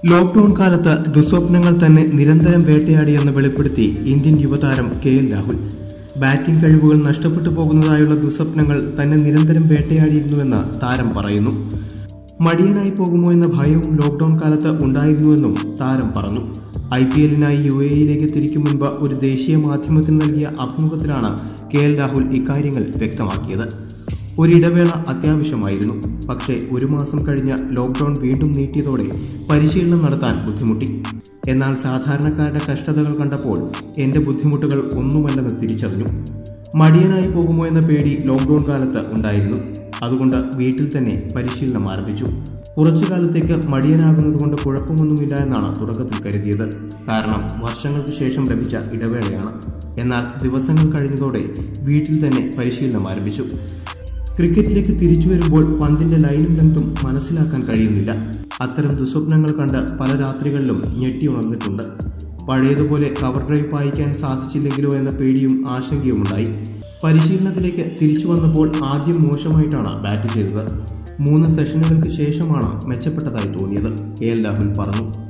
lockdown കാലത്ത് ദുസ്വപ്നങ്ങൾ തന്നെ നിരന്തരം വേട്ടയാടിയെന്ന് വെളിപ്പെടുത്തി ഇന്ത്യൻ യുവതാരം കെ എൽ രാഹുൽ ബാറ്റിംഗ് കഴിവുകൾ നഷ്ടപ്പെട്ടു പോകുന്നതായുള്ള ദുസ്വപ്നങ്ങൾ തന്നെ നിരന്തരം വേട്ടയാടിയിരുന്നുവെന്ന് താരം പറയുന്നു മടിയനായി പോകുമോ എന്ന ഭയവും ലോക്ഡൌൺ കാലത്ത് ഉണ്ടായിരുന്നുവെന്നും താരം പറഞ്ഞു ഐ പി എല്ലിനായി യു എ ഇയിലേക്ക് തിരിക്കും മുൻപ് ഒരു ദേശീയ മാധ്യമത്തിന് നൽകിയ അഭിമുഖത്തിലാണ് കെ എൽ രാഹുൽ ഇക്കാര്യങ്ങൾ വ്യക്തമാക്കിയത് ഒരിടവേള അത്യാവശ്യമായിരുന്നു പക്ഷേ ഒരു മാസം കഴിഞ്ഞ് ലോക്ക്ഡൌൺ വീണ്ടും നീട്ടിയതോടെ പരിശീലനം നടത്താൻ ബുദ്ധിമുട്ടി എന്നാൽ സാധാരണക്കാരുടെ കഷ്ടതകൾ കണ്ടപ്പോൾ എന്റെ ബുദ്ധിമുട്ടുകൾ ഒന്നുമല്ലെന്ന് തിരിച്ചറിഞ്ഞു മടിയനായി പോകുമോ എന്ന പേടി ലോക്ക്ഡൌൺ കാലത്ത് ഉണ്ടായിരുന്നു അതുകൊണ്ട് വീട്ടിൽ തന്നെ പരിശീലനം ആരംഭിച്ചു കുറച്ചു കാലത്തേക്ക് മടിയനാകുന്നത് കൊണ്ട് കുഴപ്പമൊന്നുമില്ല എന്നാണ് തുടക്കത്തിൽ കരുതിയത് കാരണം വർഷങ്ങൾക്ക് ശേഷം ലഭിച്ച ഇടവേളയാണ് എന്നാൽ ദിവസങ്ങൾ കഴിഞ്ഞതോടെ വീട്ടിൽ തന്നെ പരിശീലനം ആരംഭിച്ചു ക്രിക്കറ്റിലേക്ക് തിരിച്ചു വരുമ്പോൾ പന്തിന്റെ ലൈനും ലെങ്തും മനസ്സിലാക്കാൻ കഴിയുന്നില്ല അത്തരം ദുസ്വപ്നങ്ങൾ കണ്ട് പല രാത്രികളിലും ഞെട്ടി ഉണർന്നിട്ടുണ്ട് പഴയതുപോലെ കവർ ഡ്രൈവ് പായിക്കാൻ സാധിച്ചില്ലെങ്കിലോ എന്ന പേടിയും ആശങ്കയും ഉണ്ടായി പരിശീലനത്തിലേക്ക് തിരിച്ചു വന്നപ്പോൾ ആദ്യം മോശമായിട്ടാണ് ബാറ്റ് ചെയ്തത് മൂന്ന് സെഷനുകൾക്ക് ശേഷമാണ് മെച്ചപ്പെട്ടതായി തോന്നിയത് എ എൽ രാഹുൽ പറഞ്ഞു